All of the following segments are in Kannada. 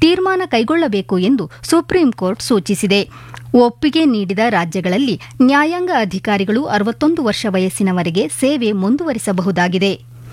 ತೀರ್ಮಾನ ಕೈಗೊಳ್ಳಬೇಕು ಎಂದು ಸುಪ್ರೀಂ ಕೋರ್ಟ್ ಸೂಚಿಸಿದೆ ಒಪ್ಪಿಗೆ ನೀಡಿದ ರಾಜ್ಯಗಳಲ್ಲಿ ನ್ಯಾಯಾಂಗ ಅಧಿಕಾರಿಗಳು ಅರವತ್ತೊಂದು ವರ್ಷ ವಯಸ್ಸಿನವರೆಗೆ ಸೇವೆ ಮುಂದುವರಿಸಬಹುದಾಗಿದೆ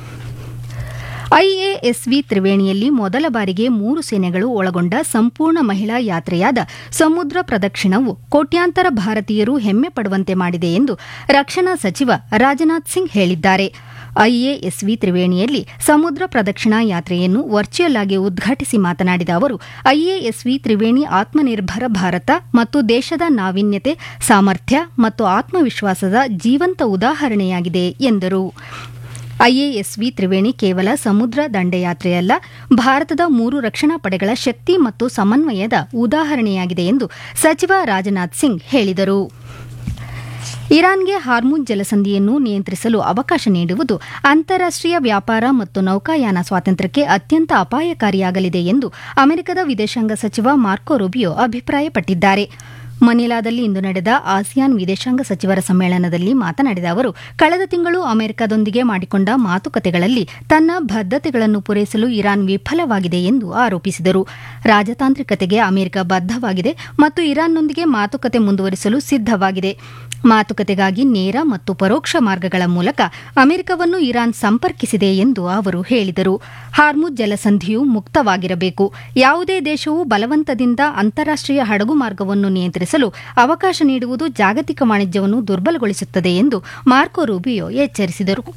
ಐಎಎಸ್ವಿ ತ್ರಿವೇಣಿಯಲ್ಲಿ ಮೊದಲ ಬಾರಿಗೆ ಮೂರು ಸೇನೆಗಳು ಒಳಗೊಂಡ ಸಂಪೂರ್ಣ ಮಹಿಳಾ ಯಾತ್ರೆಯಾದ ಸಮುದ್ರ ಪ್ರದಕ್ಷಿಣವು ಕೋಟ್ಯಾಂತರ ಭಾರತೀಯರು ಹೆಮ್ಮೆ ಪಡುವಂತೆ ಮಾಡಿದೆ ಎಂದು ರಕ್ಷಣಾ ಸಚಿವ ರಾಜನಾಥ್ ಸಿಂಗ್ ಹೇಳಿದ್ದಾರೆ ಐಎಎಸ್ವಿ ತ್ರಿವೇಣಿಯಲ್ಲಿ ಸಮುದ್ರ ಪ್ರದಕ್ಷಿಣಾ ಯಾತ್ರೆಯನ್ನು ವರ್ಚುವಲ್ ಆಗಿ ಉದ್ಘಾಟಿಸಿ ಮಾತನಾಡಿದ ಅವರು ಐಎಎಸ್ವಿ ತ್ರಿವೇಣಿ ಆತ್ಮನಿರ್ಭರ ಭಾರತ ಮತ್ತು ದೇಶದ ನಾವೀನ್ಯತೆ ಸಾಮರ್ಥ್ಯ ಮತ್ತು ಆತ್ಮವಿಶ್ವಾಸದ ಜೀವಂತ ಉದಾಹರಣೆಯಾಗಿದೆ ಎಂದರು ಐಎಎಸ್ವಿ ತ್ರಿವೇಣಿ ಕೇವಲ ಸಮುದ್ರ ದಂಡಯಾತ್ರೆಯಲ್ಲ ಭಾರತದ ಮೂರು ರಕ್ಷಣಾ ಪಡೆಗಳ ಶಕ್ತಿ ಮತ್ತು ಸಮನ್ವಯದ ಉದಾಹರಣೆಯಾಗಿದೆ ಎಂದು ಸಚಿವ ರಾಜನಾಥ್ ಸಿಂಗ್ ಹೇಳಿದರು ಇರಾನ್ಗೆ ಹಾರ್ಮುಜ್ ಜಲಸಂಧಿಯನ್ನು ನಿಯಂತ್ರಿಸಲು ಅವಕಾಶ ನೀಡುವುದು ಅಂತಾರಾಷ್ಟೀಯ ವ್ಯಾಪಾರ ಮತ್ತು ನೌಕಾಯಾನ ಸ್ವಾತಂತ್ರ್ಯಕ್ಕೆ ಅತ್ಯಂತ ಅಪಾಯಕಾರಿಯಾಗಲಿದೆ ಎಂದು ಅಮೆರಿಕದ ವಿದೇಶಾಂಗ ಸಚಿವ ಮಾರ್ಕೊ ರುಬಿಯೋ ಅಭಿಪ್ರಾಯಪಟ್ಟಿದ್ದಾರೆ ಮನಿಲಾದಲ್ಲಿ ಇಂದು ನಡೆದ ಆಸಿಯಾನ್ ವಿದೇಶಾಂಗ ಸಚಿವರ ಸಮ್ಮೇಳನದಲ್ಲಿ ಮಾತನಾಡಿದ ಅವರು ಕಳೆದ ತಿಂಗಳು ಅಮೆರಿಕದೊಂದಿಗೆ ಮಾಡಿಕೊಂಡ ಮಾತುಕತೆಗಳಲ್ಲಿ ತನ್ನ ಬದ್ಧತೆಗಳನ್ನು ಪೂರೈಸಲು ಇರಾನ್ ವಿಫಲವಾಗಿದೆ ಎಂದು ಆರೋಪಿಸಿದರು ರಾಜತಾಂತ್ರಿಕತೆಗೆ ಅಮೆರಿಕ ಬದ್ಧವಾಗಿದೆ ಮತ್ತು ಇರಾನ್ನೊಂದಿಗೆ ಮಾತುಕತೆ ಮುಂದುವರಿಸಲು ಸಿದ್ದವಾಗಿದೆ ಮಾತುಕತೆಗಾಗಿ ನೇರ ಮತ್ತು ಪರೋಕ್ಷ ಮಾರ್ಗಗಳ ಮೂಲಕ ಅಮೆರಿಕವನ್ನು ಇರಾನ್ ಸಂಪರ್ಕಿಸಿದೆ ಎಂದು ಅವರು ಹೇಳಿದರು ಹಾರ್ಮುಜ್ ಜಲಸಂಧಿಯು ಮುಕ್ತವಾಗಿರಬೇಕು ಯಾವುದೇ ದೇಶವು ಬಲವಂತದಿಂದ ಅಂತಾರಾಷ್ಟೀಯ ಹಡಗು ಮಾರ್ಗವನ್ನು ನಿಯಂತ್ರಿಸಲು ಅವಕಾಶ ನೀಡುವುದು ಜಾಗತಿಕ ವಾಣಿಜ್ಯವನ್ನು ದುರ್ಬಲಗೊಳಿಸುತ್ತದೆ ಎಂದು ಮಾರ್ಕೊ ರೂಬಿಯೋ ಎಚ್ಚರಿಸಿದರು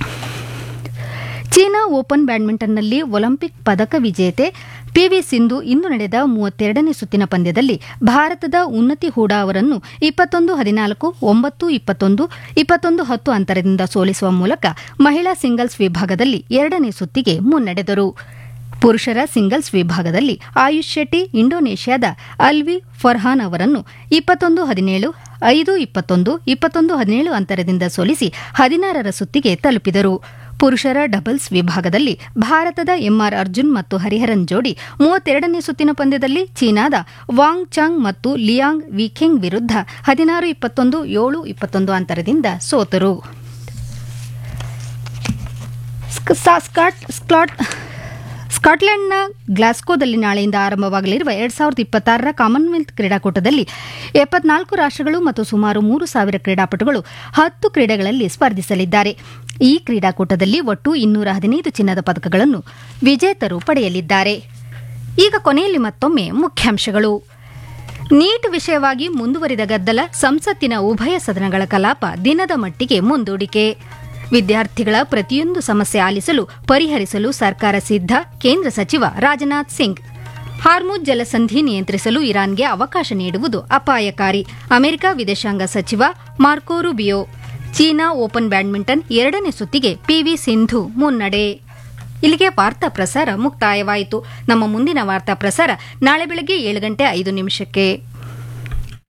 ಚೀನಾ ಓಪನ್ ಬ್ಯಾಡ್ಮಿಂಟನ್ನಲ್ಲಿ ಒಲಿಂಪಿಕ್ ಪದಕ ವಿಜೇತೆ ಪಿವಿ ಸಿಂಧು ಇಂದು ನಡೆದ ಮೂವತ್ತೆರಡನೇ ಸುತ್ತಿನ ಪಂದ್ಯದಲ್ಲಿ ಭಾರತದ ಉನ್ನತಿ ಹೂಡಾ ಅವರನ್ನು ಇಪ್ಪತ್ತೊಂದು ಹದಿನಾಲ್ಕು ಒಂಬತ್ತು ಇಪ್ಪತ್ತೊಂದು ಇಪ್ಪತ್ತೊಂದು ಹತ್ತು ಅಂತರದಿಂದ ಸೋಲಿಸುವ ಮೂಲಕ ಮಹಿಳಾ ಸಿಂಗಲ್ಸ್ ವಿಭಾಗದಲ್ಲಿ ಎರಡನೇ ಸುತ್ತಿಗೆ ಮುನ್ನಡೆದರು ಪುರುಷರ ಸಿಂಗಲ್ಸ್ ವಿಭಾಗದಲ್ಲಿ ಆಯುಷ್ ಶೆಟ್ಟಿ ಇಂಡೋನೇಷ್ಯಾದ ಅಲ್ವಿ ಫರ್ಹಾನ್ ಅವರನ್ನು ಇಪ್ಪತ್ತೊಂದು ಹದಿನೇಳು ಐದು ಇಪ್ಪತ್ತೊಂದು ಇಪ್ಪತ್ತೊಂದು ಹದಿನೇಳು ಅಂತರದಿಂದ ಸೋಲಿಸಿ ಹದಿನಾರರ ಸುತ್ತಿಗೆ ತಲುಪಿದರು ಪುರುಷರ ಡಬಲ್ಸ್ ವಿಭಾಗದಲ್ಲಿ ಭಾರತದ ಎಂಆರ್ ಅರ್ಜುನ್ ಮತ್ತು ಹರಿಹರನ್ ಜೋಡಿ ಮೂವತ್ತೆರಡನೇ ಸುತ್ತಿನ ಪಂದ್ಯದಲ್ಲಿ ಚೀನಾದ ವಾಂಗ್ ಚಾಂಗ್ ಮತ್ತು ಲಿಯಾಂಗ್ ವಿಖೆಂಗ್ ವಿರುದ್ಧ ಹದಿನಾರು ಇಪ್ಪತ್ತೊಂದು ಏಳು ಇಪ್ಪತ್ತೊಂದು ಅಂತರದಿಂದ ಸೋತರು ಸ್ಕಾಟ್ಲೆಂಡ್ನ ಗ್ಲಾಸ್ಕೋದಲ್ಲಿ ನಾಳೆಯಿಂದ ಆರಂಭವಾಗಲಿರುವ ಎರಡ್ ಸಾವಿರದ ಇಪ್ಪತ್ತಾರರ ಕಾಮನ್ವೆಲ್ತ್ ಕ್ರೀಡಾಕೂಟದಲ್ಲಿ ಎಪ್ಪತ್ನಾಲ್ಕು ರಾಷ್ಟಗಳು ಮತ್ತು ಸುಮಾರು ಮೂರು ಸಾವಿರ ಕ್ರೀಡಾಪಟುಗಳು ಹತ್ತು ಕ್ರೀಡೆಗಳಲ್ಲಿ ಸ್ಪರ್ಧಿಸಲಿದ್ದಾರೆ ಈ ಕ್ರೀಡಾಕೂಟದಲ್ಲಿ ಒಟ್ಟು ಇನ್ನೂರ ಹದಿನೈದು ಚಿನ್ನದ ಪದಕಗಳನ್ನು ವಿಜೇತರು ಪಡೆಯಲಿದ್ದಾರೆ ಈಗ ಕೊನೆಯಲ್ಲಿ ಮತ್ತೊಮ್ಮೆ ಮುಖ್ಯಾಂಶಗಳು ನೀಟ್ ವಿಷಯವಾಗಿ ಮುಂದುವರಿದ ಗದ್ದಲ ಸಂಸತ್ತಿನ ಉಭಯ ಸದನಗಳ ಕಲಾಪ ದಿನದ ಮಟ್ಟಿಗೆ ಮುಂದೂಡಿಕೆ ವಿದ್ಯಾರ್ಥಿಗಳ ಪ್ರತಿಯೊಂದು ಸಮಸ್ಯೆ ಆಲಿಸಲು ಪರಿಹರಿಸಲು ಸರ್ಕಾರ ಸಿದ್ಧ ಕೇಂದ್ರ ಸಚಿವ ರಾಜನಾಥ್ ಸಿಂಗ್ ಹಾರ್ಮುಜ್ ಜಲಸಂಧಿ ನಿಯಂತ್ರಿಸಲು ಇರಾನ್ಗೆ ಅವಕಾಶ ನೀಡುವುದು ಅಪಾಯಕಾರಿ ಅಮೆರಿಕ ವಿದೇಶಾಂಗ ಸಚಿವ Marco Rubio China open badminton ಎರಡನೇ ಸುತ್ತಿಗೆ ಪಿವಿ ಸಿಂಧು ಮುನ್ನಡೆ ಇಲ್ಲಿಗೆ ವಾರ್ತಾ ಪ್ರಸಾರ ಮುಕ್ತಾಯವಾಯಿತು ನಮ್ಮ ಮುಂದಿನ ವಾರ್ತಾ ಪ್ರಸಾರ ನಾಳೆ ಬೆಳಗ್ಗೆ ಏಳು ಗಂಟೆ ಐದು ನಿಮಿಷಕ್ಕೆ